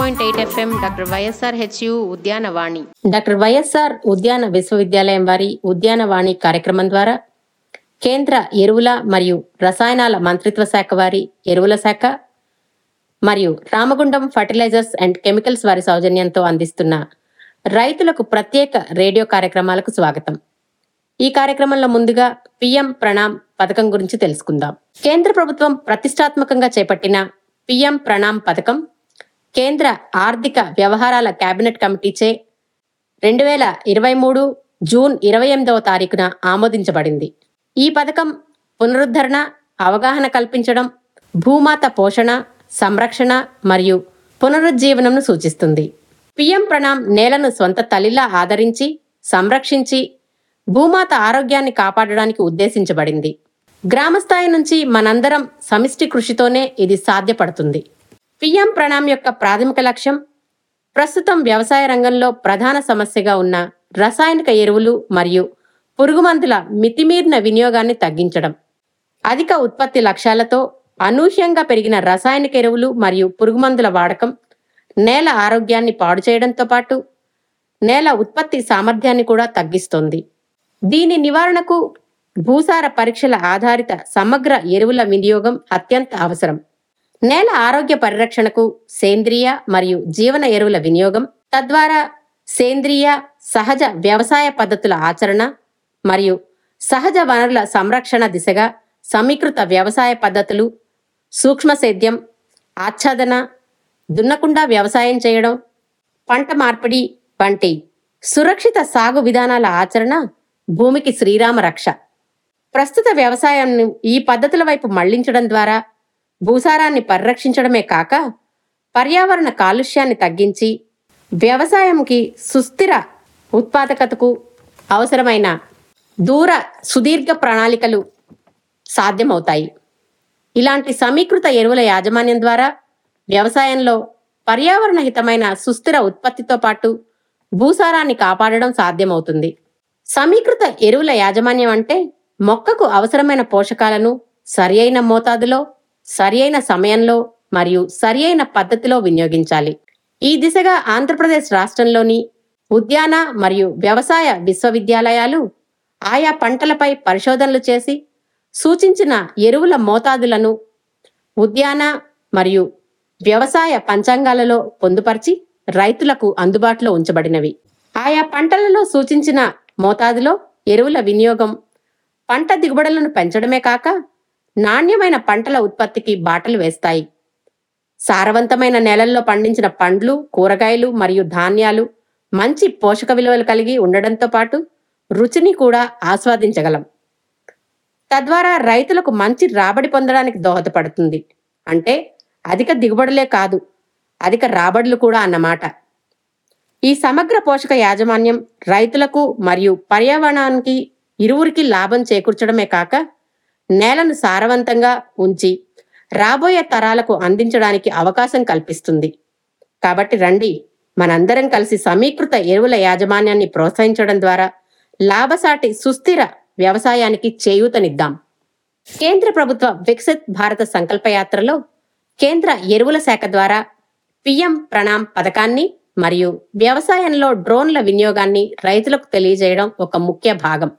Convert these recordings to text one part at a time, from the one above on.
point eight FM doctor Y S R H U Udyanavani doctor Y S R ఉద్యాన విశ్వవిద్యాలయం వారి ఉద్యానవాణి కార్యక్రమం ద్వారా కేంద్ర ఎరువుల మరియు రసాయనాల మంత్రిత్వ శాఖ వారి ఎరువుల శాఖ మరియు రామగుండం ఫర్టిలైజర్స్ అండ్ కెమికల్స్ వారి సౌజన్యంతో అందిస్తున్న రైతులకు ప్రత్యేక రేడియో కార్యక్రమాలకు స్వాగతం ఈ కార్యక్రమంలో ముందుగా పిఎం ప్రణామ్ పథకం గురించి తెలుసుకుందాం కేంద్ర ప్రభుత్వం ప్రతిష్టాత్మకంగా చేపట్టిన పిఎం ప్రణామ్ పథకం కేంద్ర ఆర్థిక వ్యవహారాల కేబినెట్ కమిటీచే రెండు వేల ఇరవై మూడు జూన్ ఇరవై ఎనిమిదవ తారీఖున ఆమోదించబడింది ఈ పథకం పునరుద్ధరణ అవగాహన కల్పించడం భూమాత పోషణ సంరక్షణ మరియు పునరుజ్జీవనంను సూచిస్తుంది పిఎం ప్రణామ్ నేలను స్వంత తల్లిలా ఆదరించి సంరక్షించి భూమాత ఆరోగ్యాన్ని కాపాడడానికి ఉద్దేశించబడింది గ్రామస్థాయి నుంచి మనందరం సమిష్టి కృషితోనే ఇది సాధ్యపడుతుంది పిఎం ప్రణామ్ యొక్క ప్రాథమిక లక్ష్యం ప్రస్తుతం వ్యవసాయ రంగంలో ప్రధాన సమస్యగా ఉన్న రసాయనిక ఎరువులు మరియు పురుగుమందుల మితిమీరిన వినియోగాన్ని తగ్గించడం అధిక ఉత్పత్తి లక్ష్యాలతో అనూహ్యంగా పెరిగిన రసాయనిక ఎరువులు మరియు పురుగుమందుల వాడకం నేల ఆరోగ్యాన్ని పాడు చేయడంతో పాటు నేల ఉత్పత్తి సామర్థ్యాన్ని కూడా తగ్గిస్తోంది దీని నివారణకు భూసార పరీక్షల ఆధారిత సమగ్ర ఎరువుల వినియోగం అత్యంత అవసరం నేల ఆరోగ్య పరిరక్షణకు సేంద్రియ మరియు జీవన ఎరువుల వినియోగం తద్వారా సేంద్రియ సహజ వ్యవసాయ పద్ధతుల ఆచరణ మరియు సహజ వనరుల సంరక్షణ దిశగా సమీకృత వ్యవసాయ పద్ధతులు సూక్ష్మ సేద్యం ఆచ్ఛాదన దున్నకుండా వ్యవసాయం చేయడం పంట మార్పిడి వంటి సురక్షిత సాగు విధానాల ఆచరణ భూమికి శ్రీరామ రక్ష ప్రస్తుత వ్యవసాయాన్ని ఈ పద్ధతుల వైపు మళ్లించడం ద్వారా భూసారాన్ని పరిరక్షించడమే కాక పర్యావరణ కాలుష్యాన్ని తగ్గించి వ్యవసాయంకి సుస్థిర ఉత్పాదకతకు అవసరమైన దూర సుదీర్ఘ ప్రణాళికలు సాధ్యమవుతాయి ఇలాంటి సమీకృత ఎరువుల యాజమాన్యం ద్వారా వ్యవసాయంలో పర్యావరణ హితమైన సుస్థిర ఉత్పత్తితో పాటు భూసారాన్ని కాపాడడం సాధ్యమవుతుంది సమీకృత ఎరువుల యాజమాన్యం అంటే మొక్కకు అవసరమైన పోషకాలను సరియైన మోతాదులో సరియైన సమయంలో మరియు సరియైన పద్ధతిలో వినియోగించాలి ఈ దిశగా ఆంధ్రప్రదేశ్ రాష్ట్రంలోని ఉద్యాన మరియు వ్యవసాయ విశ్వవిద్యాలయాలు ఆయా పంటలపై పరిశోధనలు చేసి సూచించిన ఎరువుల మోతాదులను ఉద్యాన మరియు వ్యవసాయ పంచాంగాలలో పొందుపరిచి రైతులకు అందుబాటులో ఉంచబడినవి ఆయా పంటలలో సూచించిన మోతాదులో ఎరువుల వినియోగం పంట దిగుబడులను పెంచడమే కాక నాణ్యమైన పంటల ఉత్పత్తికి బాటలు వేస్తాయి సారవంతమైన నేలల్లో పండించిన పండ్లు కూరగాయలు మరియు ధాన్యాలు మంచి పోషక విలువలు కలిగి ఉండడంతో పాటు రుచిని కూడా ఆస్వాదించగలం తద్వారా రైతులకు మంచి రాబడి పొందడానికి దోహదపడుతుంది అంటే అధిక దిగుబడులే కాదు అధిక రాబడులు కూడా అన్నమాట ఈ సమగ్ర పోషక యాజమాన్యం రైతులకు మరియు పర్యావరణానికి ఇరువురికి లాభం చేకూర్చడమే కాక నేలను సారవంతంగా ఉంచి రాబోయే తరాలకు అందించడానికి అవకాశం కల్పిస్తుంది కాబట్టి రండి మనందరం కలిసి సమీకృత ఎరువుల యాజమాన్యాన్ని ప్రోత్సహించడం ద్వారా లాభసాటి సుస్థిర వ్యవసాయానికి చేయూతనిద్దాం కేంద్ర ప్రభుత్వ వికసిత్ భారత సంకల్పయాత్రలో కేంద్ర ఎరువుల శాఖ ద్వారా పిఎం ప్రణామ్ పథకాన్ని మరియు వ్యవసాయంలో డ్రోన్ల వినియోగాన్ని రైతులకు తెలియజేయడం ఒక ముఖ్య భాగం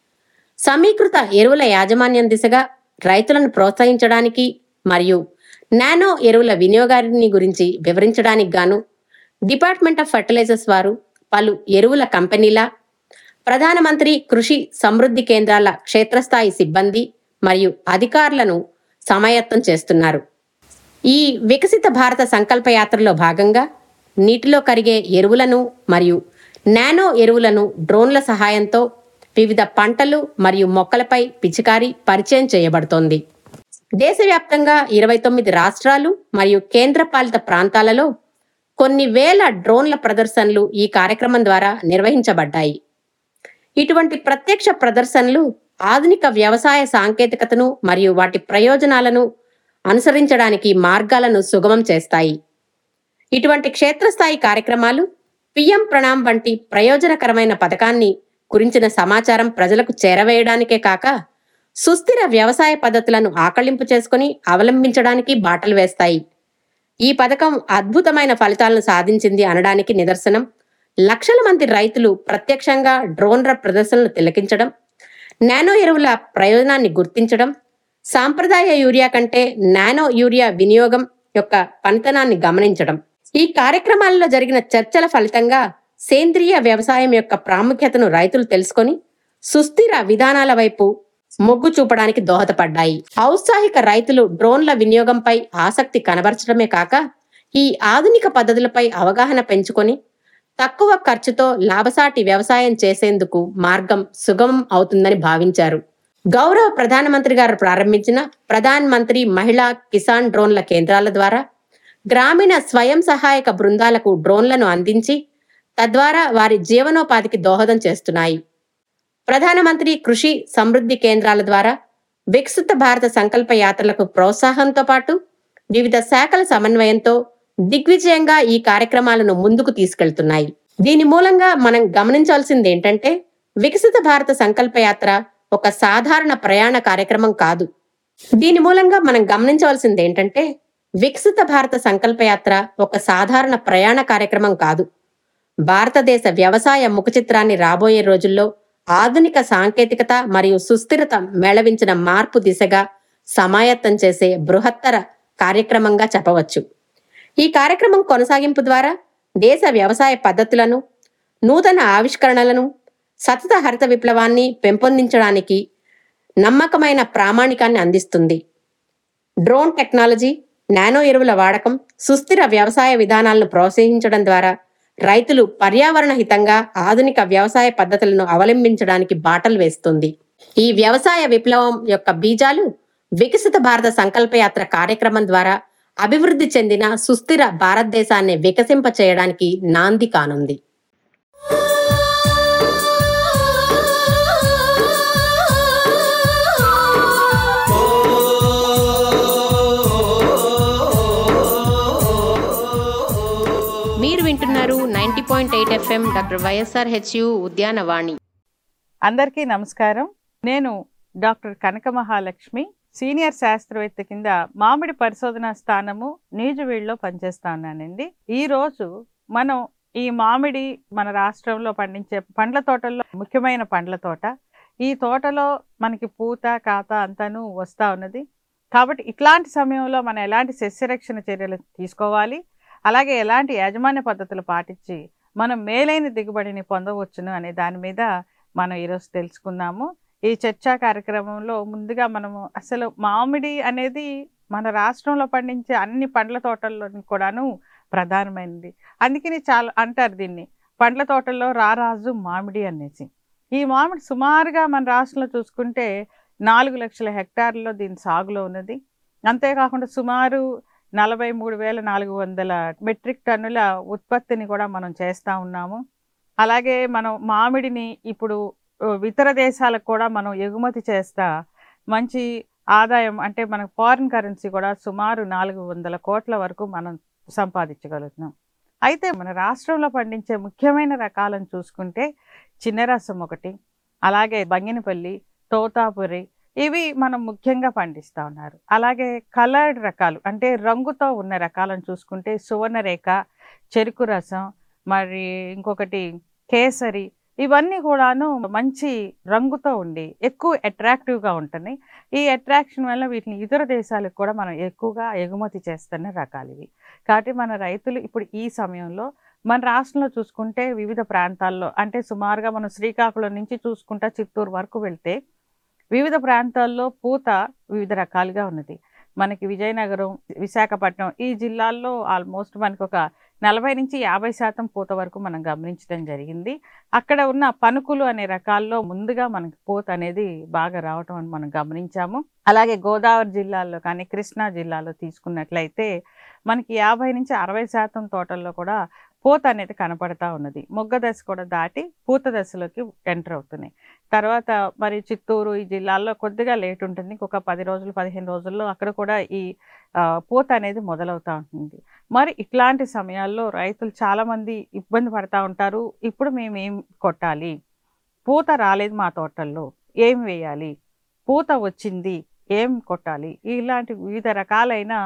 సమీకృత ఎరువుల యాజమాన్యం దిశగా రైతులను ప్రోత్సహించడానికి మరియు నానో ఎరువుల వినియోగాన్ని గురించి వివరించడానికి గాను డిపార్ట్మెంట్ ఆఫ్ ఫర్టిలైజర్స్ వారు పలు ఎరువుల కంపెనీల ప్రధానమంత్రి కృషి సమృద్ధి కేంద్రాల క్షేత్రస్థాయి సిబ్బంది మరియు అధికారులను సమాయత్తం చేస్తున్నారు ఈ వికసిత భారత సంకల్ప యాత్రలో భాగంగా నీటిలో కరిగే ఎరువులను మరియు నానో ఎరువులను డ్రోన్ల సహాయంతో వివిధ పంటలు మరియు మొక్కలపై పిచికారి పరిచయం చేయబడుతోంది దేశవ్యాప్తంగా ఇరవై తొమ్మిది రాష్ట్రాలు మరియు కేంద్రపాలిత ప్రాంతాలలో కొన్ని వేల డ్రోన్ల ప్రదర్శనలు ఈ కార్యక్రమం ద్వారా నిర్వహించబడ్డాయి ఇటువంటి ప్రత్యక్ష ప్రదర్శనలు ఆధునిక వ్యవసాయ సాంకేతికతను మరియు వాటి ప్రయోజనాలను అనుసరించడానికి మార్గాలను సుగమం చేస్తాయి ఇటువంటి క్షేత్రస్థాయి కార్యక్రమాలు పిఎం ప్రణామ్ వంటి ప్రయోజనకరమైన పథకాన్ని గురించిన సమాచారం ప్రజలకు చేరవేయడానికే కాక సుస్థిర వ్యవసాయ పద్ధతులను ఆకళింపు చేసుకుని అవలంబించడానికి బాటలు వేస్తాయి ఈ పథకం అద్భుతమైన ఫలితాలను సాధించింది అనడానికి నిదర్శనం లక్షల మంది రైతులు ప్రత్యక్షంగా డ్రోన్ల ప్రదర్శనలు తిలకించడం నానో ఎరువుల ప్రయోజనాన్ని గుర్తించడం సాంప్రదాయ యూరియా కంటే నానో యూరియా వినియోగం యొక్క పనితనాన్ని గమనించడం ఈ కార్యక్రమాలలో జరిగిన చర్చల ఫలితంగా సేంద్రియ వ్యవసాయం యొక్క ప్రాముఖ్యతను రైతులు తెలుసుకొని సుస్థిర విధానాల వైపు మొగ్గు చూపడానికి దోహదపడ్డాయి ఔత్సాహిక రైతులు డ్రోన్ల వినియోగంపై ఆసక్తి కనబరచడమే కాక ఈ ఆధునిక పద్ధతులపై అవగాహన పెంచుకొని తక్కువ ఖర్చుతో లాభసాటి వ్యవసాయం చేసేందుకు మార్గం సుగమం అవుతుందని భావించారు గౌరవ ప్రధానమంత్రి గారు ప్రారంభించిన ప్రధాన్ మంత్రి మహిళా కిసాన్ డ్రోన్ల కేంద్రాల ద్వారా గ్రామీణ స్వయం సహాయక బృందాలకు డ్రోన్లను అందించి తద్వారా వారి జీవనోపాధికి దోహదం చేస్తున్నాయి ప్రధానమంత్రి కృషి సమృద్ధి కేంద్రాల ద్వారా వికసిత భారత సంకల్ప యాత్రలకు ప్రోత్సాహంతో పాటు వివిధ శాఖల సమన్వయంతో దిగ్విజయంగా ఈ కార్యక్రమాలను ముందుకు తీసుకెళ్తున్నాయి దీని మూలంగా మనం గమనించాల్సింది ఏంటంటే వికసిత భారత సంకల్ప యాత్ర ఒక సాధారణ ప్రయాణ కార్యక్రమం కాదు దీని మూలంగా మనం గమనించవలసింది ఏంటంటే వికసిత భారత సంకల్ప యాత్ర ఒక సాధారణ ప్రయాణ కార్యక్రమం కాదు భారతదేశ వ్యవసాయ ముఖ చిత్రాన్ని రాబోయే రోజుల్లో ఆధునిక సాంకేతికత మరియు సుస్థిరత మేళవించిన మార్పు దిశగా సమాయత్తం చేసే బృహత్తర కార్యక్రమంగా చెప్పవచ్చు ఈ కార్యక్రమం కొనసాగింపు ద్వారా దేశ వ్యవసాయ పద్ధతులను నూతన ఆవిష్కరణలను సతత హరిత విప్లవాన్ని పెంపొందించడానికి నమ్మకమైన ప్రామాణికాన్ని అందిస్తుంది డ్రోన్ టెక్నాలజీ నానో ఎరువుల వాడకం సుస్థిర వ్యవసాయ విధానాలను ప్రోత్సహించడం ద్వారా రైతులు పర్యావరణ హితంగా ఆధునిక వ్యవసాయ పద్ధతులను అవలంబించడానికి బాటలు వేస్తుంది ఈ వ్యవసాయ విప్లవం యొక్క బీజాలు వికసిత భారత సంకల్పయాత్ర కార్యక్రమం ద్వారా అభివృద్ధి చెందిన సుస్థిర భారతదేశాన్ని వికసింప చేయడానికి నాంది కానుంది మీరు వింటున్నారు ninety point eight FM doctor Y S R H U Udyanavani అందరికీ నమస్కారం నేను డాక్టర్ కనక మహాలక్ష్మి సీనియర్ శాస్త్రవేత్త కింద మామిడి పరిశోధనా స్థానము నీజువీడులో పనిచేస్తా ఉన్నానండి ఈ రోజు మనం ఈ మామిడి మన రాష్ట్రంలో పండించే పండ్ల తోటల్లో ముఖ్యమైన పండ్ల తోట ఈ తోటలో మనకి పూత కాత అంతాను వస్తూ ఉన్నది కాబట్టి ఇట్లాంటి సమయంలో మనం ఎలాంటి సస్యరక్షణ చర్యలు తీసుకోవాలి అలాగే ఎలాంటి యాజమాన్య పద్ధతులు పాటించి మనం మేలైన దిగుబడిని పొందవచ్చును అనే దాని మీద మనం ఈరోజు తెలుసుకుందాము ఈ చర్చా కార్యక్రమంలో ముందుగా మనము అసలు మామిడి అనేది మన రాష్ట్రంలో పండించే అన్ని పండ్ల తోటల్లోని కూడాను ప్రధానమైనది అందుకని చాలా అంటారు దీన్ని పండ్ల తోటల్లో రారాజు మామిడి అనేసి ఈ మామిడి సుమారుగా మన రాష్ట్రంలో చూసుకుంటే నాలుగు లక్షల హెక్టార్లలో దీని సాగులో ఉన్నది అంతేకాకుండా సుమారు నలభై మూడు వేల నాలుగు వందల మెట్రిక్ టన్నుల ఉత్పత్తిని కూడా మనం చేస్తూ ఉన్నాము అలాగే మనం మామిడిని ఇప్పుడు ఆ, ఇతర దేశాలకు కూడా మనం ఎగుమతి చేస్తా మంచి ఆదాయం అంటే మనకు ఫారిన్ కరెన్సీ కూడా సుమారు నాలుగు వందల కోట్ల వరకు మనం సంపాదించగలుగుతున్నాం అయితే మన రాష్ట్రంలో పండించే ముఖ్యమైన రకాలను చూసుకుంటే చిన్నరసం ఒకటి అలాగే బంగినపల్లి తోతాపురి ఇవి మనం ముఖ్యంగా పండిస్తూ ఉన్నారు అలాగే కలర్డ్ రకాలు అంటే రంగుతో ఉన్న రకాలను చూసుకుంటే సువర్ణరేఖ చెరుకు రసం మరి ఇంకొకటి కేసరి ఇవన్నీ కూడాను మంచి రంగుతో ఉండి ఎక్కువ అట్రాక్టివ్గా ఉంటుంది ఈ అట్రాక్షన్ వల్ల వీటిని ఇతర దేశాలకు కూడా మనం ఎక్కువగా ఎగుమతి చేస్తున్న రకాలు ఇవి కాబట్టి మన రైతులు ఇప్పుడు ఈ సమయంలో మన రాష్ట్రంలో చూసుకుంటే వివిధ ప్రాంతాల్లో అంటే సుమారుగా మనం శ్రీకాకుళం నుంచి చూసుకుంటా చిత్తూరు వరకు వెళ్తే వివిధ ప్రాంతాల్లో పూత వివిధ రకాలుగా ఉన్నది మనకి విజయనగరం విశాఖపట్నం ఈ జిల్లాల్లో ఆల్మోస్ట్ మనకు ఒక నలభై నుంచి యాభై శాతం పూత వరకు మనం గమనించడం జరిగింది అక్కడ ఉన్న పనుకులు అనే రకాల్లో ముందుగా మనకి పూత అనేది బాగా రావటం అని మనం గమనించాము అలాగే గోదావరి జిల్లాలో కానీ కృష్ణా జిల్లాలో తీసుకున్నట్లయితే మనకి యాభై నుంచి అరవై శాతం తోటల్లో కూడా పూత అనేది కనపడతా ఉన్నది మొగ్గ దశ కూడా దాటి పూత దశలోకి ఎంటర్ అవుతున్నాయి తర్వాత మరి చిత్తూరు ఈ జిల్లాల్లో కొద్దిగా లేట్ ఉంటుంది ఇంకొక పది రోజులు పదిహేను రోజుల్లో అక్కడ కూడా ఈ ఆ, పూత అనేది మొదలవుతూ ఉంటుంది మరి ఇట్లాంటి సమయాల్లో రైతులు చాలామంది ఇబ్బంది పడతా ఉంటారు ఇప్పుడు మేము ఏం కొట్టాలి పూత రాలేదు మా తోటల్లో ఏం వేయాలి పూత వచ్చింది ఏం కొట్టాలి ఇలాంటి వివిధ రకాలైన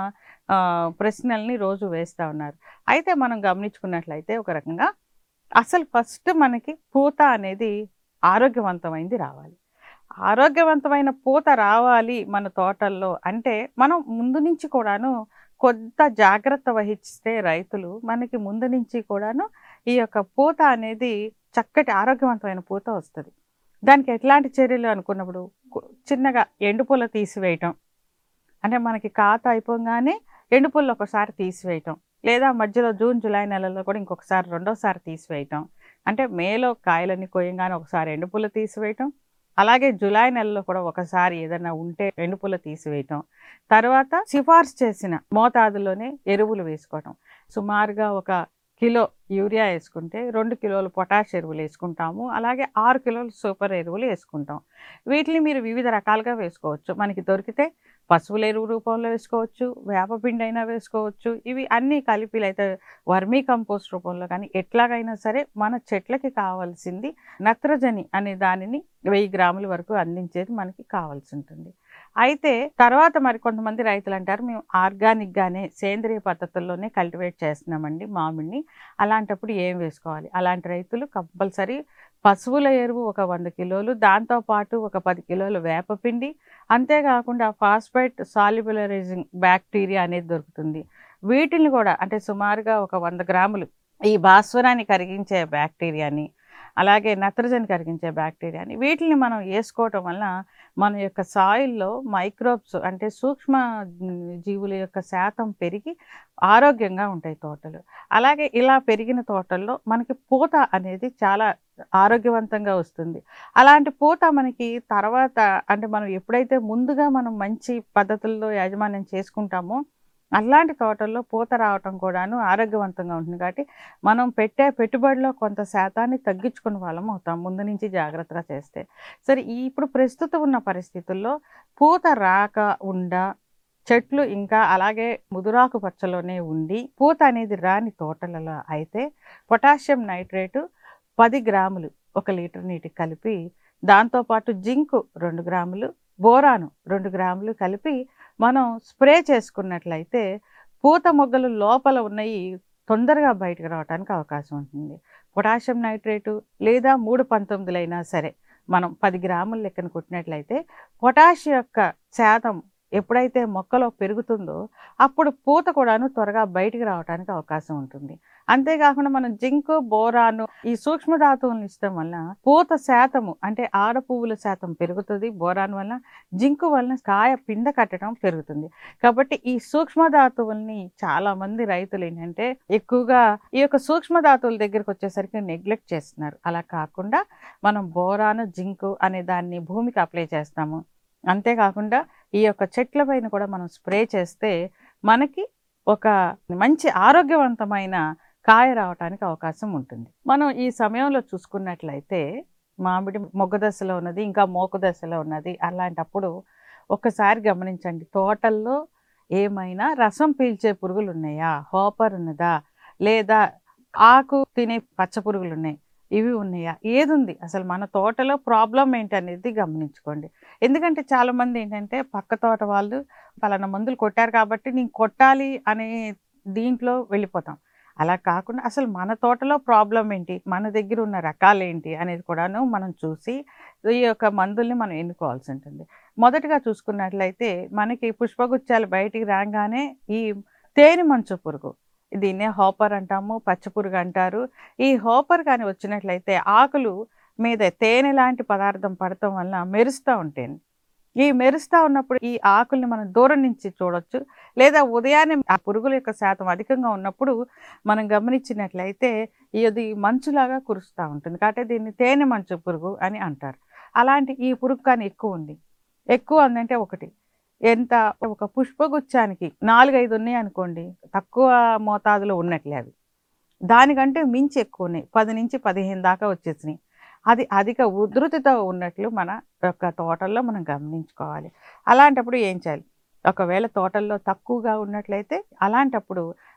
ఆ, ప్రశ్నల్ని రోజు వేస్తూ ఉన్నారు అయితే మనం గమనించుకున్నట్లయితే ఒక రకంగా అసలు ఫస్ట్ మనకి పూత అనేది ఆరోగ్యవంతమైంది రావాలి ఆరోగ్యవంతమైన పూత రావాలి మన తోటల్లో అంటే మనం ముందు నుంచి కూడాను కొంత జాగ్రత్త వహిస్తే రైతులు మనకి ముందు నుంచి కూడాను ఈ యొక్క పూత అనేది చక్కటి ఆరోగ్యవంతమైన పూత వస్తుంది దానికి ఎట్లాంటి చర్యలు అనుకున్నప్పుడు కు- చిన్నగా ఎండుపూల తీసివేయటం అంటే మనకి కాత అయిపోగానే ఎండుపూలు ఒకసారి తీసివేయటం లేదా మధ్యలో జూన్ జూలై నెలల్లో కూడా ఇంకొకసారి రెండోసారి తీసివేయటం అంటే మేలో కాయలన్నీ కోయంగానే ఒకసారి ఎండుపూలు తీసివేయటం అలాగే జూలై నెలలో కూడా ఒకసారి ఏదైనా ఉంటే ఎండుపూల తీసివేయటం తర్వాత సిఫార్సు చేసిన మోతాదులోనే ఎరువులు వేసుకోవటం సుమారుగా ఒక కిలో యూరియా వేసుకుంటే రెండు కిలోలు పొటాష్ ఎరువులు వేసుకుంటాము అలాగే ఆరు కిలోలు సూపర్ ఎరువులు వేసుకుంటాం వీటిని మీరు వివిధ రకాలుగా వేసుకోవచ్చు మనకి దొరికితే పశువుల ఎరువు రూపంలో వేసుకోవచ్చు వేపపిండి అయినా వేసుకోవచ్చు ఇవి అన్నీ కలిపి అయితే వర్మీ కంపోస్ట్ రూపంలో కానీ ఎట్లాగైనా సరే మన చెట్లకి కావాల్సింది నత్రజని అనే దానిని వెయ్యి గ్రాముల వరకు అందించేది మనకి కావాల్సి ఉంటుంది అయితే తర్వాత మరి కొంతమంది రైతులు అంటారు మేము ఆర్గానిక్గానే సేంద్రియ పద్ధతుల్లోనే కల్టివేట్ చేస్తున్నామండి మామిడిని అలాంటప్పుడు ఏం వేసుకోవాలి అలాంటి రైతులు కంపల్సరీ పశువుల ఎరువు ఒక వంద కిలోలు దాంతోపాటు ఒక పది కిలోలు వేపపిండి అంతేకాకుండా ఫాస్ఫేట్ సాల్యుబులరైజింగ్ బ్యాక్టీరియా అనేది దొరుకుతుంది వీటిని కూడా అంటే సుమారుగా ఒక వంద గ్రాములు ఈ భాస్వరాన్ని కరిగించే బ్యాక్టీరియాని అలాగే నత్రజని కరిగించే బ్యాక్టీరియాని వీటిని మనం వేసుకోవటం వల్ల మన యొక్క సాయిల్లో మైక్రోబ్స్ అంటే సూక్ష్మ జీవుల యొక్క శాతం పెరిగి ఆరోగ్యంగా ఉంటాయి తోటలు అలాగే ఇలా పెరిగిన తోటల్లో మనకి పూత అనేది చాలా ఆరోగ్యవంతంగా వస్తుంది అలాంటి పూత మనకి తర్వాత అంటే మనం ఎప్పుడైతే ముందుగా మనం మంచి పద్ధతుల్లో యాజమాన్యం చేసుకుంటామో అలాంటి తోటల్లో పూత రావటం కూడాను ఆరోగ్యవంతంగా ఉంటుంది కాబట్టి మనం పెట్టే పెట్టుబడిలో కొంత శాతాన్ని తగ్గించుకునే వాళ్ళం అవుతాం ముందు నుంచి జాగ్రత్తగా చేస్తే సరే ఈ ఇప్పుడు ప్రస్తుతం ఉన్న పరిస్థితుల్లో పూత రాక ఉండ చెట్లు ఇంకా అలాగే ముదురాకు పచ్చలోనే ఉండి పూత అనేది రాని తోటలలో అయితే పొటాషియం నైట్రేటు పది గ్రాములు ఒక లీటర్ నీటికి కలిపి దాంతోపాటు జింకు రెండు గ్రాములు బోరాను రెండు గ్రాములు కలిపి మనం స్ప్రే చేసుకున్నట్లయితే పూత మొగ్గలు లోపల ఉన్నవి తొందరగా బయటకు రావడానికి అవకాశం ఉంటుంది పొటాషియం నైట్రేటు లేదా మూడు పంతొమ్మిదిలైనా సరే మనం పది గ్రాముల లెక్కన కొట్టినట్లయితే పొటాష్ యొక్క శాతం ఎప్పుడైతే మొక్కలో పెరుగుతుందో అప్పుడు పూత కూడాను త్వరగా బయటికి రావడానికి అవకాశం ఉంటుంది అంతేకాకుండా మనం జింకు బోరాను ఈ సూక్ష్మ ధాతువులను ఇష్టం వల్ల పూత శాతము అంటే ఆడ పువ్వుల శాతం పెరుగుతుంది బోరాన్ వల్ల జింకు వలన కాయ పిండ కట్టడం పెరుగుతుంది కాబట్టి ఈ సూక్ష్మ ధాతువుల్ని చాలా మంది రైతులు ఏంటంటే ఎక్కువగా ఈ యొక్క సూక్ష్మ ధాతువుల దగ్గరికి వచ్చేసరికి నెగ్లెక్ట్ చేస్తున్నారు అలా కాకుండా మనం బోరాను జింకు అనే దాన్ని భూమికి అప్లై చేస్తాము అంతేకాకుండా ఈ యొక్క చెట్ల పైన కూడా మనం స్ప్రే చేస్తే మనకి ఒక మంచి ఆరోగ్యవంతమైన కాయ రావడానికి అవకాశం ఉంటుంది మనం ఈ సమయంలో చూసుకున్నట్లయితే మామిడి మొగ్గ దశలో ఉన్నది ఇంకా మోకు దశలో ఉన్నది అలాంటప్పుడు ఒకసారి గమనించండి తోటల్లో ఏమైనా రసం పీల్చే పురుగులు ఉన్నాయా హోపర్ ఉన్నదా లేదా ఆకు తినే పచ్చ పురుగులు ఉన్నాయి ఇవి ఉన్నాయా ఏది ఉంది అసలు మన తోటలో ప్రాబ్లం ఏంటి అనేది గమనించుకోండి ఎందుకంటే చాలా మంది ఏంటంటే పక్క తోట వాళ్ళు పలానా మందులు కొట్టారు కాబట్టి నేను కొట్టాలి అనే దీంట్లో వెళ్ళిపోతాం అలా కాకుండా అసలు మన తోటలో ప్రాబ్లం ఏంటి మన దగ్గర ఉన్న రకాలు ఏంటి అనేది కూడాను మనం చూసి ఈ యొక్క మందుల్ని మనం ఎన్నుకోవాల్సి ఉంటుంది మొదటగా చూసుకున్నట్లయితే మనకి పుష్పగుచ్చాలు బయటికి రాగానే ఈ తేనె మంచు పురుగు దీన్నే హోపర్ అంటాము పచ్చ పురుగు అంటారు ఈ హోపర్ కానీ వచ్చినట్లయితే ఆకులు మీద తేనె లాంటి పదార్థం పడటం వల్ల మెరుస్తూ ఉంటాయి ఈ మెరుస్తూ ఉన్నప్పుడు ఈ ఆకుల్ని మనం దూరం నుంచి చూడొచ్చు లేదా ఉదయాన్నే ఆ పురుగుల యొక్క శాతం అధికంగా ఉన్నప్పుడు మనం గమనించినట్లయితే ఇది మంచులాగా కురుస్తూ ఉంటుంది కాబట్టి దీన్ని తేనె మంచు పురుగు అని అంటారు అలాంటి ఈ పురుగు కానీ ఎక్కువ ఉంది ఎక్కువ ఉందంటే ఒకటి ఎంత ఒక పుష్పగుచ్చానికి నాలుగైదు ఉన్నాయి అనుకోండి తక్కువ మోతాదులో ఉన్నట్లే అవి దానికంటే మించి ఎక్కువ ఉన్నాయి పది నుంచి పదిహేను దాకా వచ్చేసినాయి అది అధిక ఉధృతితో ఉన్నట్లు మన యొక్క తోటల్లో మనం గమనించుకోవాలి అలాంటప్పుడు ఏం చేయాలి ఒకవేళ తోటల్లో తక్కువగా ఉన్నట్లయితే అలాంటప్పుడు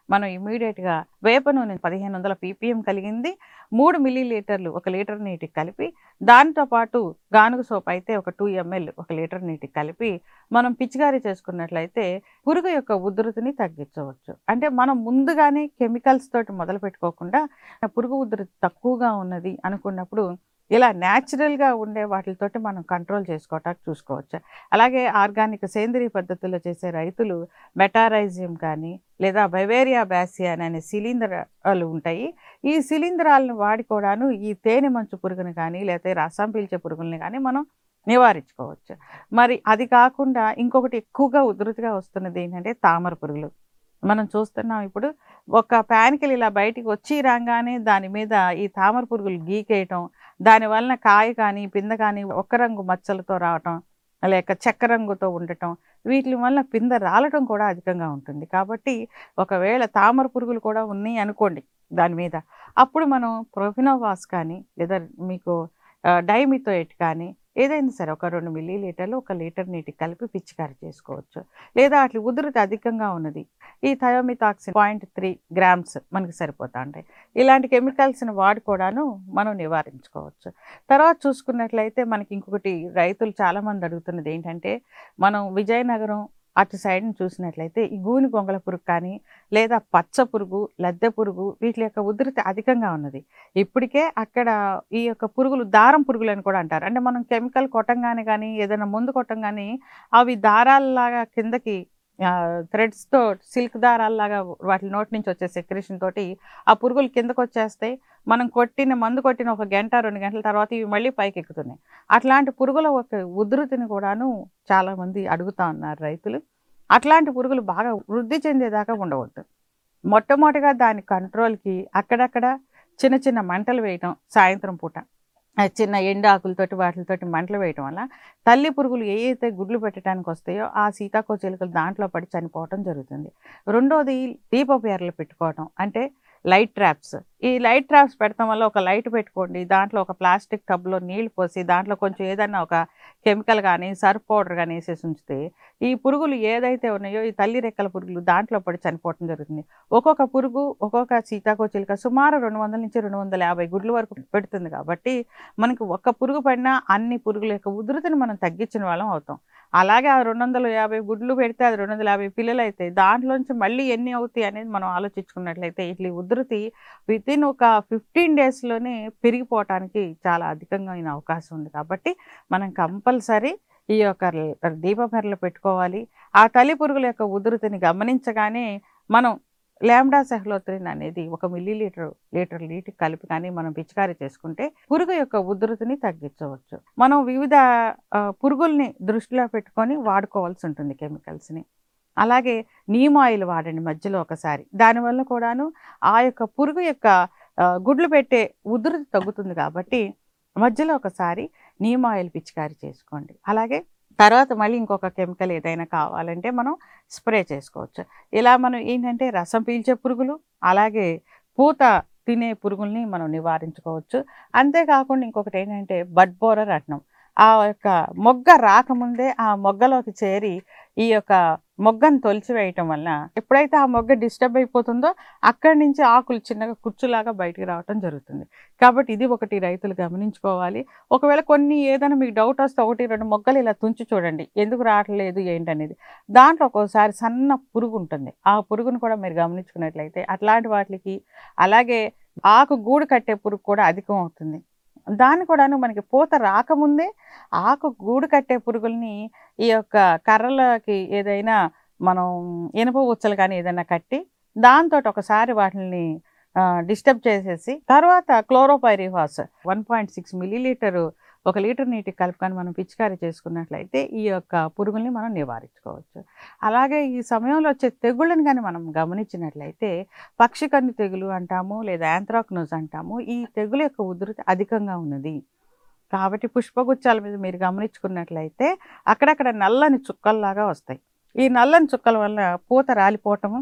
మనం ఇమీడియట్గా వేప నూనె పదిహేను వందల పీపీఎం కలిగింది మూడు మిల్లీ లీటర్లు ఒక లీటర్ నీటికి కలిపి దాంతో పాటు గానుగ సోప్ అయితే ఒక టూ ఎంఎల్ ఒక లీటర్ నీటికి కలిపి మనం పిచికారీ చేసుకున్నట్లయితే పురుగు యొక్క ఉధృతిని తగ్గించవచ్చు అంటే మనం ముందుగానే కెమికల్స్ తోటి మొదలు పెట్టుకోకుండా పురుగు ఉధృతి తక్కువగా ఉన్నది అనుకున్నప్పుడు ఇలా న్యాచురల్గా ఉండే వాటితోటి మనం కంట్రోల్ చేసుకోవటానికి చూసుకోవచ్చు అలాగే ఆర్గానిక్ సేంద్రియ పద్ధతిలో చేసే రైతులు మెటారైజియం కానీ లేదా బైవేరియా బ్యాసియా అనే శిలీంధ్రాలు ఉంటాయి ఈ శిలీంధ్రాలను వాడి కూడాను ఈ తేనె మంచు పురుగుని కానీ లేకపోతే రసం పీల్చే పురుగుల్ని కానీ మనం నివారించుకోవచ్చు మరి అది కాకుండా ఇంకొకటి ఎక్కువగా ఉధృతిగా వస్తున్నది ఏంటంటే తామర పురుగులు మనం చూస్తున్నాం ఇప్పుడు ఒక ప్యాన్కిల్ ఇలా బయటికి వచ్చి రాగానే దాని మీద ఈ తామర పురుగులు గీకేయటం దాని వలన కాయ కానీ పింద కానీ ఒక్క రంగు మచ్చలతో రావటం లేక చెక్క రంగుతో ఉండటం వీటి వల్ల పింద రాలటం కూడా అధికంగా ఉంటుంది కాబట్టి ఒకవేళ తామర పురుగులు కూడా ఉన్నాయి అనుకోండి దాని మీద అప్పుడు మనం ప్రొఫినోవాస్ కానీ లేదా మీకు డైమితోయిట్ కానీ ఏదైనా సరే ఒక రెండు మిల్లీ లీటర్లు ఒక లీటర్ నీటికి కలిపి పిచికారి చేసుకోవచ్చు లేదా అట్లా ఉధృతి అధికంగా ఉన్నది ఈ థయోమితాక్సిన్ పాయింట్ త్రీ గ్రామ్స్ మనకి సరిపోతా ఉంటాయి ఇలాంటి కెమికల్స్ని వాడి కూడాను మనం నివారించుకోవచ్చు తర్వాత చూసుకున్నట్లయితే మనకి ఇంకొకటి రైతులు చాలామంది అడుగుతున్నది ఏంటంటే మనం విజయనగరం అటు సైడ్ని చూసినట్లయితే ఈ గూని గొంగళ పురుగు కానీ లేదా పచ్చ పురుగు లద్దె పురుగు వీటి యొక్క ఉధృతి అధికంగా ఉన్నది ఇప్పటికే అక్కడ ఈ యొక్క పురుగులు దారం పురుగులు అని కూడా అంటారు అంటే మనం కెమికల్ కొట్టంగానే కానీ ఏదైనా ముందు కొట్టంగానే అవి దారాలలాగా కిందకి థ్రెడ్స్తో సిల్క్ దారాలలాగా వాటి నోటి నుంచి వచ్చే సెక్రేషన్ తోటి ఆ పురుగులు కిందకు వచ్చేస్తాయి మనం కొట్టిన మందు కొట్టిన ఒక గంట రెండు గంటల తర్వాత ఇవి మళ్ళీ పైకి ఎక్కుతున్నాయి అట్లాంటి పురుగుల ఒక ఉధృతిని కూడాను చాలామంది అడుగుతా ఉన్నారు రైతులు అట్లాంటి పురుగులు బాగా వృద్ధి చెందేదాకా ఉండవద్దు మొట్టమొదటిగా దాని కంట్రోల్కి అక్కడక్కడ చిన్న చిన్న మంటలు వేయటం సాయంత్రం పూట ఆ చిన్న ఎండు ఆకులతోటి వాటితోటి మంటలు వేయటం వల్ల తల్లి పురుగులు ఏ అయితే గుడ్లు పెట్టడానికి వస్తాయో ఆ సీతాకోచిలుకలు దాంట్లో పడి చనిపోవటం జరుగుతుంది రెండోది దీపపు ఎర్రలు పెట్టుకోవటం అంటే లైట్ ట్రాప్స్ ఈ లైట్ ట్రాప్స్ పెడతాం వల్ల ఒక లైట్ పెట్టుకోండి దాంట్లో ఒక ప్లాస్టిక్ టబ్లో నీళ్లు పోసి దాంట్లో కొంచెం ఏదైనా ఒక కెమికల్ కానీ సర్ఫ్ పౌడర్ కానీ వేసేసి ఉంచితే ఈ పురుగులు ఏదైతే ఉన్నాయో ఈ తల్లి రెక్కల పురుగులు దాంట్లో పడి చనిపోవటం జరుగుతుంది ఒక్కొక్క పురుగు ఒక్కొక్క సీతాకోచిలుక సుమారు రెండు వందల నుంచి రెండు వందల యాభై గుడ్ల వరకు పెడుతుంది కాబట్టి మనకి ఒక్క పురుగు పడినా అన్ని పురుగుల యొక్క ఉధృతిని మనం తగ్గించిన వాళ్ళం అవుతాం అలాగే ఆ రెండు వందల యాభై గుడ్లు పెడితే అది రెండు వందల యాభై పిల్లలు అయితే దాంట్లోంచి మళ్ళీ ఎన్ని అవుతాయి అనేది మనం ఆలోచించుకున్నట్లయితే ఇట్లా ఉధృతి విత్ ఇన్ ఒక ఫిఫ్టీన్ డేస్లోనే పెరిగిపోవటానికి చాలా అధికంగా అయిన అవకాశం ఉంది కాబట్టి మనం కంపల్సరీ ఈ యొక్క దీపమెరలు పెట్టుకోవాలి ఆ తల్లి పురుగుల యొక్క ఉధృతిని గమనించగానే మనం లాంబ్డా సెహ్లోత్రిన్ అనేది ఒక మిల్లీ లీటర్ లీటర్ నీటికి కలిపి కానీ మనం పిచికారీ చేసుకుంటే పురుగు యొక్క ఉధృతిని తగ్గించవచ్చు మనం వివిధ ఆ, పురుగుల్ని దృష్టిలో పెట్టుకొని వాడుకోవాల్సి ఉంటుంది కెమికల్స్ని అలాగే నీమ్ ఆయిల్ వాడండి మధ్యలో ఒకసారి దానివల్ల కూడాను ఆ యొక్క పురుగు యొక్క ఆ, గుడ్లు పెట్టే ఉధృతి తగ్గుతుంది కాబట్టి మధ్యలో ఒకసారి నీమ్ ఆయిల్ పిచికారీ చేసుకోండి అలాగే తర్వాత మళ్ళీ ఇంకొక కెమికల్ ఏదైనా కావాలంటే మనం స్ప్రే చేసుకోవచ్చు ఇలా మనం ఏంటంటే రసం పీల్చే పురుగులు అలాగే పూత తినే పురుగుల్ని మనం నివారించుకోవచ్చు అంతేకాకుండా ఇంకొకటి ఏంటంటే బడ్ బోరర్ అంటున్నాం ఆ యొక్క మొగ్గ రాకముందే ఆ మొగ్గలోకి చేరి ఈ యొక్క మొగ్గను తొలిచివేయటం వల్ల ఎప్పుడైతే ఆ మొగ్గ డిస్టర్బ్ అయిపోతుందో అక్కడి నుంచి ఆకులు చిన్నగా కుచ్చులాగా బయటికి రావటం జరుగుతుంది కాబట్టి ఇది ఒకటి రైతులు గమనించుకోవాలి ఒకవేళ కొన్ని ఏదైనా మీకు డౌట్ వస్తే ఒకటి రెండు మొగ్గలు ఇలా తుంచి చూడండి ఎందుకు రావట్లేదు ఏంటనేది దాంట్లో ఒక్కోసారి సన్న పురుగు ఉంటుంది ఆ పురుగును కూడా మీరు గమనించుకున్నట్లయితే అట్లాంటి వాటికి అలాగే ఆకు గూడు కట్టే పురుగు కూడా అధికం అవుతుంది దాన్ని కూడాను మనకి పూత రాకముందే ఆకు గూడు కట్టే పురుగుల్ని ఈ యొక్క కర్రలకి ఏదైనా మనం ఇనుప ఉచ్చలు కానీ ఏదైనా కట్టి దాంతో ఒకసారి వాటిని డిస్టర్బ్ చేసేసి తర్వాత chlorpyrifos one point six millilitre ఒక లీటర్ నీటికి కలుపుకొని మనం పిచికారీ చేసుకున్నట్లయితే ఈ యొక్క పురుగుల్ని మనం నివారించుకోవచ్చు అలాగే ఈ సమయంలో వచ్చే తెగుళ్ళని కానీ మనం గమనించినట్లయితే పక్షికన్ను తెగులు అంటాము లేదా యాంథ్రాక్నోజ్ అంటాము ఈ తెగులు యొక్క ఉధృతి అధికంగా ఉన్నది కాబట్టి పుష్పగుచ్చాల మీద మీరు గమనించుకున్నట్లయితే అక్కడక్కడ నల్లని చుక్కల్లాగా వస్తాయి ఈ నల్లని చుక్కల వల్ల పూత రాలిపోవటము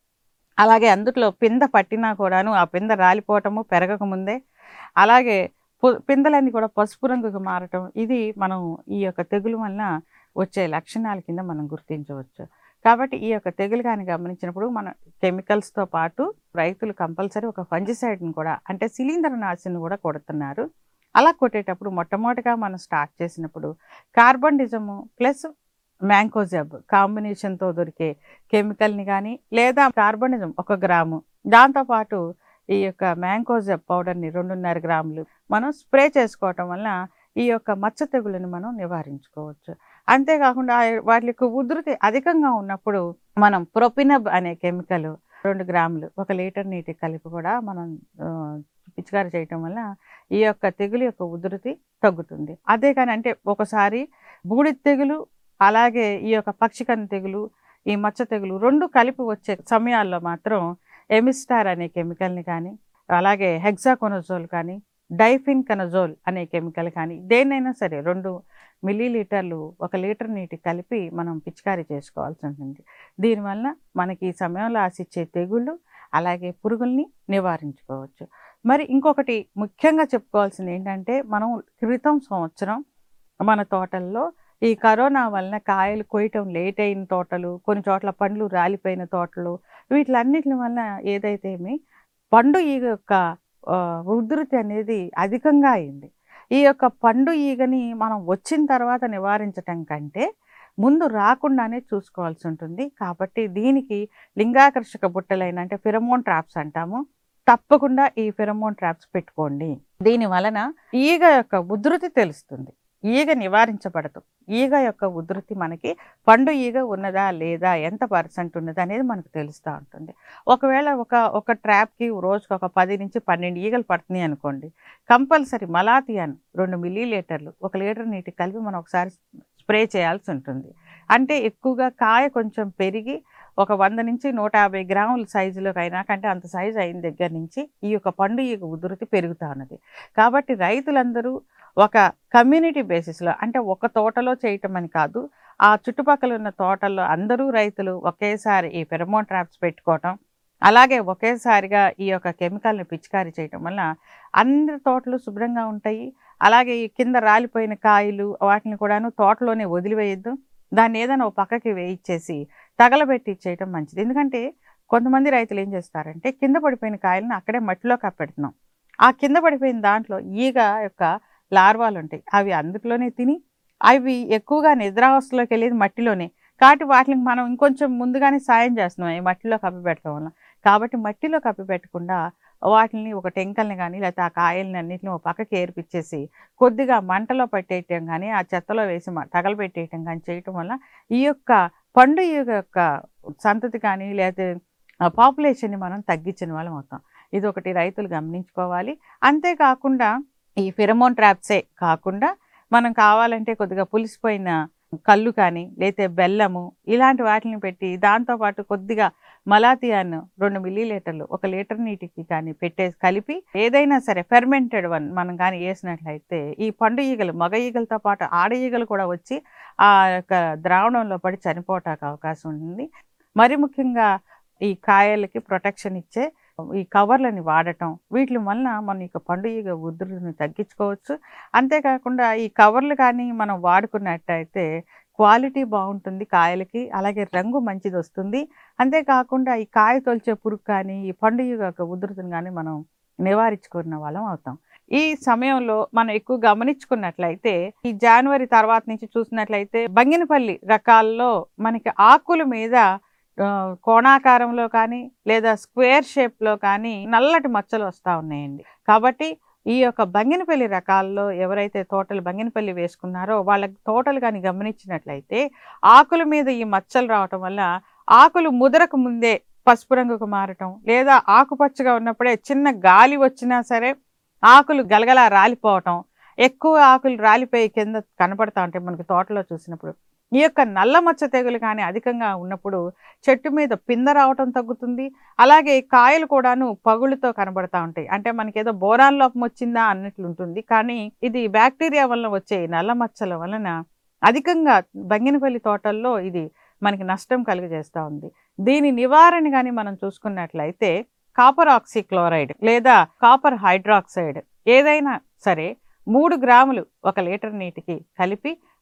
అలాగే అందుట్లో పింద పట్టినా కూడాను ఆ పింద రాలిపోవటము పెరగకముందే అలాగే పు- పిందలన్నీ కూడా పసుపు రంగుకు మారటం ఇది మనం ఈ యొక్క తెగులు వలన వచ్చే లక్షణాల కింద మనం గుర్తించవచ్చు కాబట్టి ఈ యొక్క తెగులు కానీ గమనించినప్పుడు మన కెమికల్స్తో పాటు రైతులు కంపల్సరీ ఒక ఫంజిసైడ్ని కూడా అంటే శిలీంద్ర నాశిని కూడా కొడుతున్నారు అలా కొట్టేటప్పుడు మొట్టమొదటిగా మనం స్టార్ట్ చేసినప్పుడు కార్బన్ డిజము ప్లస్ మ్యాంకోజబ్ కాంబినేషన్తో దొరికే కెమికల్ని కానీ లేదా కార్బనిజం ఒక గ్రాము దాంతోపాటు ఈ యొక్క మ్యాంకోజబ్ పౌడర్ని రెండున్నర గ్రాములు మనం స్ప్రే చేసుకోవటం వల్ల ఈ యొక్క మచ్చ తెగులను మనం నివారించుకోవచ్చు అంతేకాకుండా ఆ- వాటి యొక్క ఉధృతి అధికంగా ఉన్నప్పుడు మనం ప్రొపినబ్ అనే కెమికల్ రెండు గ్రాములు ఒక లీటర్ నీటి కలిపి కూడా మనం ఆ, పిచికారి చేయటం వల్ల ఈ యొక్క తెగులు యొక్క ఉధృతి తగ్గుతుంది అదే కానీ అంటే ఒకసారి బూడిద తెగులు అలాగే ఈ యొక్క పక్షికన్ను తెగులు ఈ మచ్చ తెగులు రెండు కలిపి వచ్చే సమయాల్లో మాత్రం ఎమిస్టార్ అనే కెమికల్ని కానీ అలాగే హెక్సాకొనజోల్ కానీ డైఫిన్ కనజోల్ అనే కెమికల్ కానీ దేన్నైనా సరే రెండు మిల్లీ లీటర్లు ఒక లీటర్ నీటి కలిపి మనం పిచికారీ చేసుకోవాల్సి ఉంటుంది దీనివల్ల మనకి ఈ సమయంలో ఆశించే తెగుళ్ళు అలాగే పురుగుల్ని నివారించుకోవచ్చు మరి ఇంకొకటి ముఖ్యంగా చెప్పుకోవాల్సింది ఏంటంటే మనం క్రితం సంవత్సరం మన తోటల్లో ఈ కరోనా వలన కాయలు కొయ్యటం లేట్ అయిన తోటలు కొన్ని చోట్ల పండ్లు రాలిపోయిన తోటలు వీటిలన్నిటి వలన ఏదైతే ఏమి పండు ఈగ యొక్క ఆ, ఉధృతి అనేది అధికంగా అయింది ఈ యొక్క పండు ఈగని మనం వచ్చిన తర్వాత నివారించటం కంటే ముందు రాకుండానే చూసుకోవాల్సి ఉంటుంది కాబట్టి దీనికి లింగాకర్షక బుట్టలైన అంటే ఫిరమోన్ ట్రాప్స్ అంటాము తప్పకుండా ఈ ఫిరమోన్ ట్రాప్స్ పెట్టుకోండి దీని వలన ఈగ యొక్క ఉధృతి తెలుస్తుంది ఈగ నివారించబడదు ఈగ యొక్క ఉధృతి మనకి పండు ఈగ ఉన్నదా లేదా ఎంత పర్సెంట్ ఉన్నదా అనేది మనకు తెలుస్తూ ఉంటుంది ఒకవేళ ఒక ఒక ట్రాప్కి రోజుకి ఒక పది నుంచి పన్నెండు ఈగలు పడుతున్నాయి అనుకోండి కంపల్సరీ మలాతియాన్ రెండు మిల్లీ లీటర్లు ఒక లీటర్ నీటి కలిపి మనం ఒకసారి స్ప్రే చేయాల్సి ఉంటుంది అంటే ఎక్కువగా కాయ కొంచెం పెరిగి ఒక వంద నుంచి నూట యాభై గ్రాముల సైజులోకి అయినా కంటే అంత సైజు అయిన దగ్గర నుంచి ఈ యొక్క పండు ఈగ ఉధృతి పెరుగుతూ ఉన్నది కాబట్టి రైతులందరూ ఒక కమ్యూనిటీ బేసిస్లో అంటే ఒక తోటలో చేయటం అని కాదు ఆ చుట్టుపక్కల ఉన్న తోటల్లో అందరూ రైతులు ఒకేసారి ఈ ఫెరమోన్ ట్రాప్స్ పెట్టుకోవటం అలాగే ఒకేసారిగా ఈ యొక్క కెమికల్ని పిచికారీ చేయటం వల్ల అందరి తోటలు శుభ్రంగా ఉంటాయి అలాగే ఈ కింద రాలిపోయిన కాయలు వాటిని కూడాను తోటలోనే వదిలివేయద్దు దాన్ని ఏదైనా ఒక పక్కకి వేయించేసి తగలబెట్టి చేయటం మంచిది ఎందుకంటే కొంతమంది రైతులు ఏం చేస్తారంటే కింద పడిపోయిన కాయలను అక్కడే మట్టిలో కప్పెడుతున్నాం ఆ కింద పడిపోయిన దాంట్లో ఈగ యొక్క లార్వాలు ఉంటాయి అవి అందులోనే తిని అవి ఎక్కువగా నిద్రావస్థలోకి వెళ్ళేది మట్టిలోనే కాబట్టి వాటిని మనం ఇంకొంచెం ముందుగానే సాయం చేస్తున్నాం ఈ మట్టిలో కప్పి పెట్టడం వల్ల కాబట్టి మట్టిలో కప్పి పెట్టకుండా వాటిని ఒక టెంకల్ని కానీ లేకపోతే ఆ కాయల్ని అన్నింటిని ఒక పక్కకి ఏర్పిచ్చేసి కొద్దిగా మంటలో పెట్టేయటం కానీ ఆ చెత్తలో వేసి మ- తగలబెట్టేయటం కానీ చేయటం వల్ల ఈ యొక్క పండు ఈ యొక్క సంతతి కానీ లేకపోతే పాపులేషన్ని మనం తగ్గించిన వాళ్ళం అవుతాం ఇది ఒకటి రైతులు గమనించుకోవాలి అంతేకాకుండా ఈ ఫిరమోన్ ట్రాప్సే కాకుండా మనం కావాలంటే కొద్దిగా పులిసిపోయిన కళ్ళు కానీ లేతే బెల్లము ఇలాంటి వాటిని పెట్టి దాంతోపాటు కొద్దిగా మలాతియాన్ రెండు మిల్లీ లీటర్లు ఒక లీటర్ నీటికి కానీ పెట్టేసి కలిపి ఏదైనా సరే ఫెర్మెంటెడ్ వన్ మనం కానీ వేసినట్లయితే ఈ పండు ఈగలు మగ ఈగలతో పాటు ఆడ ఈగలు కూడా వచ్చి ఆ యొక్క ద్రావణంలో పడి చనిపోవటానికి అవకాశం ఉంటుంది మరి ముఖ్యంగా ఈ కాయలకి ప్రొటెక్షన్ ఇచ్చే ఈ కవర్లని వాడటం వీటి వలన మన యొక్క పండు ఈగ ఉధృతిని తగ్గించుకోవచ్చు అంతేకాకుండా ఈ కవర్లు కానీ మనం వాడుకున్నట్టయితే క్వాలిటీ బాగుంటుంది కాయలకి అలాగే రంగు మంచిది వస్తుంది అంతేకాకుండా ఈ కాయ తొలిచే పురుగు కానీ ఈ పండు ఈగ యొక్క ఉధృతిని కానీ మనం నివారించుకున్న వాళ్ళం అవుతాం ఈ సమయంలో మనం ఎక్కువ గమనించుకున్నట్లయితే ఈ జనవరి తర్వాత నుంచి చూసినట్లయితే బంగినపల్లి రకాల్లో మనకి ఆకుల మీద ఆ, కోణాకారంలో కానీ లేదా స్క్వేర్ షేప్లో కానీ నల్లటి మచ్చలు వస్తూ ఉన్నాయండి కాబట్టి ఈ యొక్క బంగినపల్లి రకాల్లో ఎవరైతే తోటలు బంగినపల్లి వేసుకున్నారో వాళ్ళ తోటలు కానీ గమనించినట్లయితే ఆకుల మీద ఈ మచ్చలు రావటం వల్ల ఆకులు ముదరకు ముందే పసుపు రంగుకు మారటం లేదా ఆకుపచ్చగా ఉన్నప్పుడే చిన్న గాలి వచ్చినా సరే ఆకులు గలగలా రాలిపోవటం ఎక్కువ ఆకులు రాలిపోయి కింద కనపడతా ఉంటాయి మనకి తోటలో చూసినప్పుడు ఈ యొక్క నల్ల మచ్చ తెగులు కానీ అధికంగా ఉన్నప్పుడు చెట్టు మీద పింద రావటం తగ్గుతుంది అలాగే కాయలు కూడాను పగుళ్ళతో కనబడతా ఉంటాయి అంటే మనకి ఏదో బోరాన్ లోపం వచ్చిందా అన్నట్లు ఉంటుంది కానీ ఇది బ్యాక్టీరియా వలన వచ్చే ఈ నల్ల మచ్చల వలన అధికంగా బంగినపల్లి తోటల్లో ఇది మనకి నష్టం కలుగజేస్తూ ఉంది దీని నివారణ కానీ మనం చూసుకున్నట్లయితే కాపర్ ఆక్సిక్లోరైడ్ లేదా కాపర్ హైడ్రాక్సైడ్ ఏదైనా సరే మూడు గ్రాములు ఒక లీటర్ నీటికి కలిపి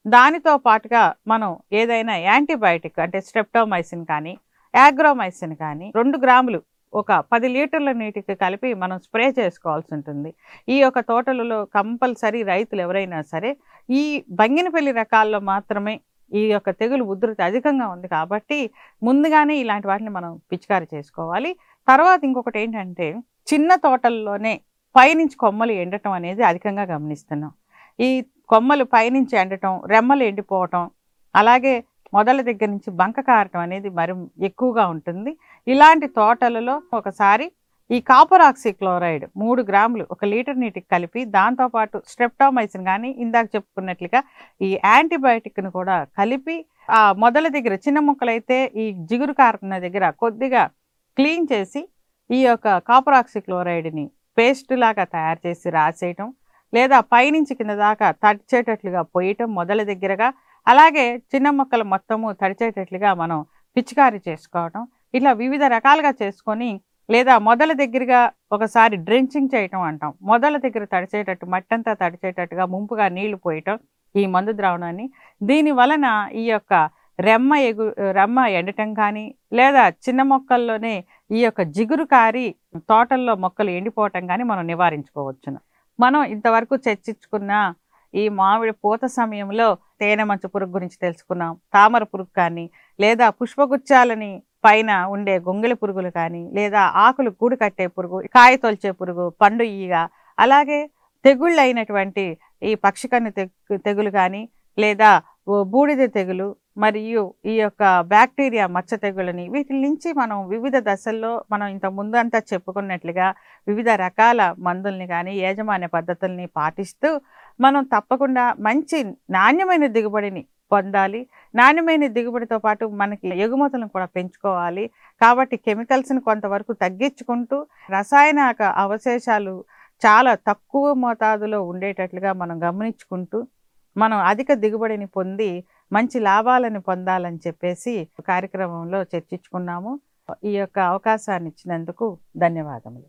దానితో పాటుగా మనం ఏదైనా యాంటీబయాటిక్ అంటే స్ట్రెప్టోమైసిన్ కానీ యాగ్రోమైసిన్ కానీ రెండు గ్రాములు ఒక పది లీటర్ల నీటికి కలిపి మనం స్ప్రే చేసుకోవాల్సి ఉంటుంది ఈ యొక్క తోటలలో కంపల్సరీ రైతులు ఎవరైనా సరే ఈ బంగినపల్లి రకాల్లో మాత్రమే ఈ యొక్క తెగులు ఉధృతి అధికంగా ఉంది కాబట్టి ముందుగానే ఇలాంటి వాటిని మనం పిచికారి చేసుకోవాలి తర్వాత ఇంకొకటి ఏంటంటే చిన్న తోటల్లోనే పైనుంచి కొమ్మలు ఎండటం అనేది అధికంగా గమనిస్తున్నాం ఈ కొమ్మలు పైనుంచి ఎండటం రెమ్మలు ఎండిపోవటం అలాగే మొదల దగ్గర నుంచి బంక కారటం అనేది మరి ఎక్కువగా ఉంటుంది ఇలాంటి తోటలలో ఒకసారి ఈ కాపర్ ఆక్సిక్లోరైడ్ మూడు గ్రాములు ఒక లీటర్ నీటికి కలిపి దాంతోపాటు స్ట్రెప్టోమైసిన్ కానీ ఇందాక చెప్పుకున్నట్లుగా ఈ యాంటీబయాటిక్ను కూడా కలిపి ఆ మొదల దగ్గర చిన్న మొక్కలైతే ఈ జిగురు కారుతున్న దగ్గర కొద్దిగా క్లీన్ చేసి ఈ యొక్క కాపర్ ఆక్సిక్లోరైడ్ని పేస్ట్ లాగా తయారు చేసి రాసేయటం లేదా పైనుంచి కింద దాకా తడిచేటట్లుగా పోయటం మొదల దగ్గరగా అలాగే చిన్న మొక్కలు మొత్తము తడిచేటట్లుగా మనం పిచికారీ చేసుకోవటం ఇట్లా వివిధ రకాలుగా చేసుకొని లేదా మొదల దగ్గరగా ఒకసారి డ్రెంచింగ్ చేయటం అంటాం మొదల దగ్గర తడిచేటట్టు మట్టంతా తడిచేటట్టుగా ముంపుగా నీళ్లు పోయటం ఈ మందు ద్రావణాన్ని దీని వలన ఈ యొక్క రెమ్మ ఎగు రెమ్మ ఎండటం కానీ లేదా చిన్న మొక్కల్లోనే ఈ యొక్క జిగురు కారి తోటల్లో మొక్కలు ఎండిపోవటం కానీ మనం నివారించుకోవచ్చును మనం ఇంతవరకు చర్చించుకున్న ఈ మామిడి పూత సమయంలో తేనె మంచు పురుగు గురించి తెలుసుకున్నాం తామర పురుగు కానీ లేదా పుష్పగుచ్చాలని పైన ఉండే గొంగళి పురుగులు కానీ లేదా ఆకులు గూడు కట్టే పురుగు కాయ తొలిచే పురుగు పండు ఈగ అలాగే తెగుళ్ళు అయినటువంటి ఈ పక్షికన్ను తెగు తెగులు కానీ లేదా ఓ బూడిద తెగులు మరియు ఈ యొక్క బ్యాక్టీరియా మచ్చ తెగులని వీటి నుంచి మనం వివిధ దశల్లో మనం ఇంత ముందు అంతా చెప్పుకున్నట్లుగా వివిధ రకాల మందుల్ని కానీ యాజమాన్య పద్ధతుల్ని పాటిస్తూ మనం తప్పకుండా మంచి నాణ్యమైన దిగుబడిని పొందాలి నాణ్యమైన దిగుబడితో పాటు మనకి ఎగుమతులను కూడా పెంచుకోవాలి కాబట్టి కెమికల్స్ని కొంతవరకు తగ్గించుకుంటూ రసాయనిక అవశేషాలు చాలా తక్కువ మోతాదులో ఉండేటట్లుగా మనం గమనించుకుంటూ మనం అధిక దిగుబడిని పొంది మంచి లాభాలను పొందాలని చెప్పేసి కార్యక్రమంలో చర్చించుకున్నాము ఈ యొక్క అవకాశాన్ని ఇచ్చినందుకు ధన్యవాదములు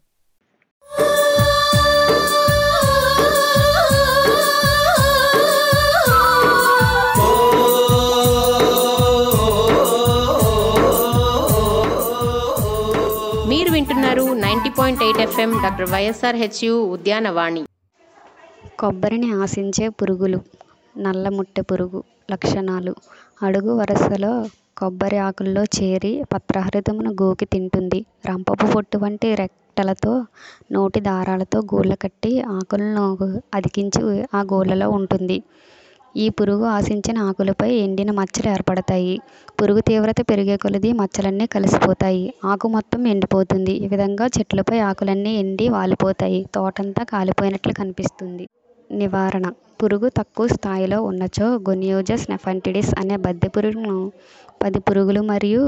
మీరు వింటున్నారు ninety point eight FM doctor Y S R H U Udyanavani కొబ్బరిని ఆశించే పురుగులు నల్ల ముట్టె పురుగు లక్షణాలు అడుగు వరుసలో కొబ్బరి ఆకుల్లో చేరి పత్రహరితమును గోకి తింటుంది రంపపు పొట్టు వంటి రెట్టలతో నోటి దారాలతో గూళ్ళ కట్టి ఆకులను అదికించి ఆ గూళ్ళలో ఉంటుంది ఈ పురుగు ఆశించిన ఆకులపై ఎండిన మచ్చలు ఏర్పడతాయి పురుగు తీవ్రత పెరిగే కొలది మచ్చలన్నీ కలిసిపోతాయి ఆకు మొత్తం ఎండిపోతుంది ఈ విధంగా చెట్లపై ఆకులన్నీ ఎండి వాలిపోతాయి తోటంతా కాలిపోయినట్లు కనిపిస్తుంది నివారణ పురుగు తక్కువ స్థాయిలో ఉన్నచో గొనియోజస్ నెఫంటిడిస్ అనే బద్దె పురుగును పది పురుగులు మరియు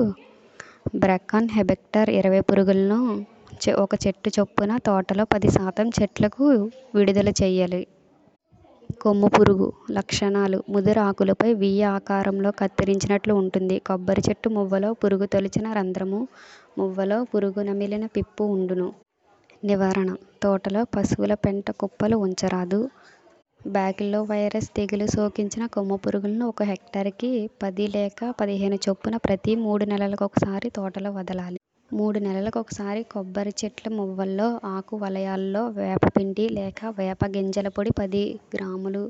బ్రకాన్ హెబెక్టర్ ఇరవై పురుగులను చె- ఒక చెట్టు చొప్పున తోటలో పది శాతం చెట్లకు విడుదల చేయాలి కొమ్ము పురుగు లక్షణాలు ముదురు ఆకులపై వి ఆకారంలో కత్తిరించినట్లు ఉంటుంది కొబ్బరి చెట్టు మువ్వలో పురుగు తొలిచిన రంధ్రము మువ్వలో పురుగు నమిలిన పిప్పు ఉండును నివారణ తోటలో పశువుల పెంట కుప్పలు ఉంచరాదు బ్యాగిల్లో వైరస్ తెగులు సోకించిన కొమ్ము పురుగులను ఒక హెక్టార్కి పది లేక పదిహేను చొప్పున ప్రతి మూడు నెలలకు ఒకసారి తోటలో వదలాలి మూడు నెలలకు ఒకసారి కొబ్బరి చెట్ల మువ్వల్లో ఆకు వలయాల్లో వేపపిండి లేక వేప గింజల పొడి పది గ్రాములు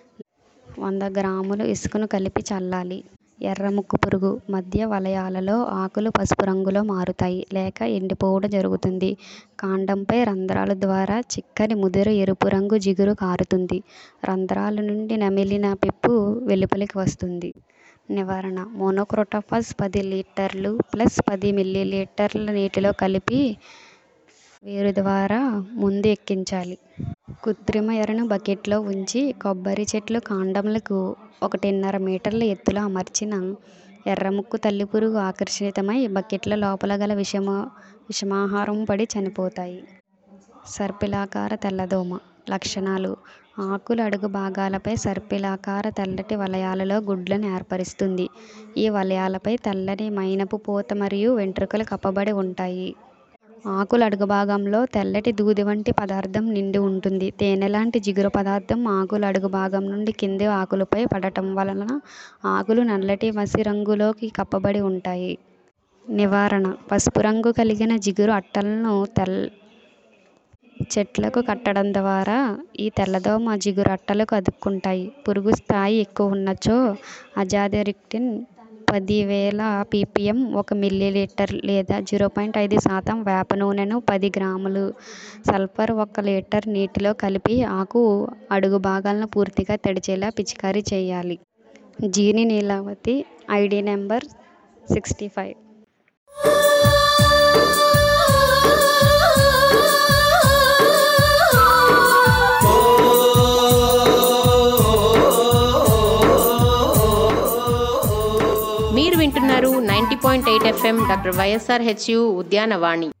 వంద గ్రాములు ఇసుకను కలిపి చల్లాలి ఎర్ర ముక్కు పురుగు మధ్య వలయాలలో ఆకులు పసుపు రంగులో మారుతాయి లేక ఎండిపోవడం జరుగుతుంది కాండంపై రంధ్రాల ద్వారా చిక్కని ముదురు ఎరుపు రంగు జిగురు కారుతుంది రంధ్రాల నుండి నమిలిన పిప్పు వెలుపలికి వస్తుంది నివారణ మోనోక్రోటోఫాస్ పది లీటర్లు ప్లస్ పది మిల్లీ లీటర్ల నీటిలో కలిపి వేరు ద్వారా ముందు ఎక్కించాలి కృత్రిమ ఎరను బకెట్లో ఉంచి కొబ్బరి చెట్లు కాండములకు ఒకటిన్నర మీటర్ల ఎత్తులో అమర్చిన ఎర్రముక్కు తల్లి పురుగు ఆకర్షితమై బకెట్ల లోపల గల విషమ విషమాహారం పడి చనిపోతాయి సర్పిలాకార తెల్లదోమ లక్షణాలు ఆకుల అడుగు భాగాలపై సర్పిలాకార తెల్లటి వలయాలలో గుడ్లను ఏర్పరుస్తుంది ఈ వలయాలపై తెల్లని మైనపు పూత మరియు వెంట్రుకలు కప్పబడి ఉంటాయి ఆకుల అడుగు భాగంలో తెల్లటి దూది వంటి పదార్థం నిండి ఉంటుంది తేనె లాంటి జిగురు పదార్థం ఆకుల అడుగు భాగం నుండి కింది ఆకులపై పడటం వలన ఆకులు నల్లటి మసి రంగులోకి కప్పబడి ఉంటాయి నివారణ పసుపు రంగు కలిగిన జిగురు అట్టలను తెల్ చెట్లకు కట్టడం ద్వారా ఈ తెల్లదోమ జిగురు అట్టలకు అతుక్కుంటాయి పురుగు స్థాయి ఎక్కువ ఉన్నచో అజాదిరిక్టిన్ పదివేల పీపీఎం ఒక మిల్లీలీటర్ లేదా జీరో పాయింట్ ఐదు శాతం వేప నూనెను పది గ్రాములు సల్ఫర్ ఒక లీటర్ నీటిలో కలిపి ఆకు అడుగు భాగాలను పూర్తిగా తడిచేలా పిచికారీ చేయాలి జీని Neelavathi ID number sixty five మీరు వింటున్నారు ninety point eight FM doctor Y S R H U Udyanavani